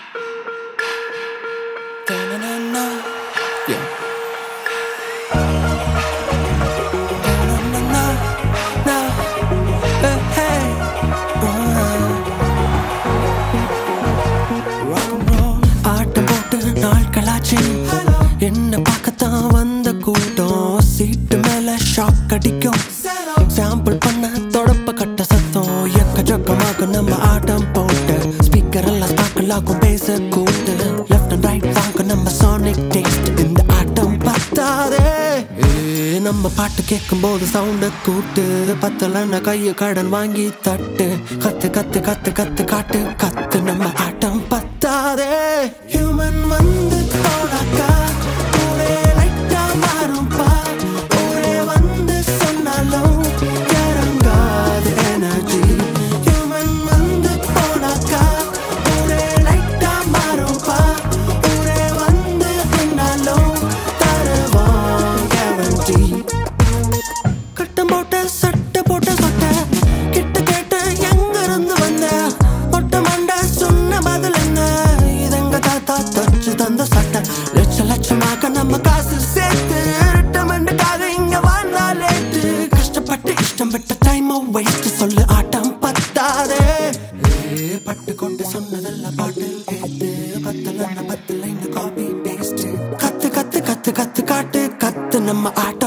Da-na-na-na. Yeah. Da-na-na-na. Na. Eh, hey. Uh. Rock and roll. ஆட்டம் போட்டு நாட்களாச்சு என்ன பார்க்கத்தான் வந்த கூட்டம் சீட்டு மேல ஷாக் அடிக்கும் சாம்பிள் பண்ண தொடப்ப கட்ட சத்தம் எக்கச்சக்கமாக நம்ம ஆட்டம் போட்டு ஸ்பீக்கர் எல்லாம் ஸ்பாக்கலாகும் பேச கூட்டு லெஃப்ட் அண்ட் ரைட் வாங்க நம்ம சானிக் டேஸ்ட் இந்த ஆட்டம் பத்தாதே ஏ, நம்ம பாட்டு கேட்கும் போது சவுண்ட கூட்டு பத்தலன்னா கைய கடன் வாங்கி தட்டு கத்து கத்து கத்து கத்து காட்டு கத்து நம்ம ஆட்டம் பத்தாதே ஹியூமன் வந்து போனாக்கா ஒரே லைட்டா மாறும்பா ஒரே வந்து சொன்னாலும் இறங்காது எனர்ஜி ஹியூமன் வந்து போனாக்கா ஒரே லைட்டா மாறும்பா ஒரே வந்து சொன்னாலும் தருவான் கேரண்டி கட்டம் போட்ட சட்டை போட்ட சொட்ட கிட்ட கேட்ட எங்க இருந்து வந்த மொட்டை மண்ட சொன்ன பதில் என்ன இதெங்க தாத்தா தச்சு தந்த சட்டை லட்ச லட்சமாக நம்ம காசு சேர்த்து ரிட்டமெண்டுக்காக இங்க வாழ்ந்தா லேட்டு கஷ்டப்பட்டு இஷ்டம் விட்ட டைம் வேஸ்ட் சொல்லு ஆட்டம் பத்தாதே ஏ, பட்டு கொண்டு சொன்னதெல்லாம் பாட்டில் ஏத்து பத்தல பத்துல இந்த காப்பி பேஸ்ட் கத்து கத்து கத்து கத்து காட்டு கத்து நம்ம ஆட்டம்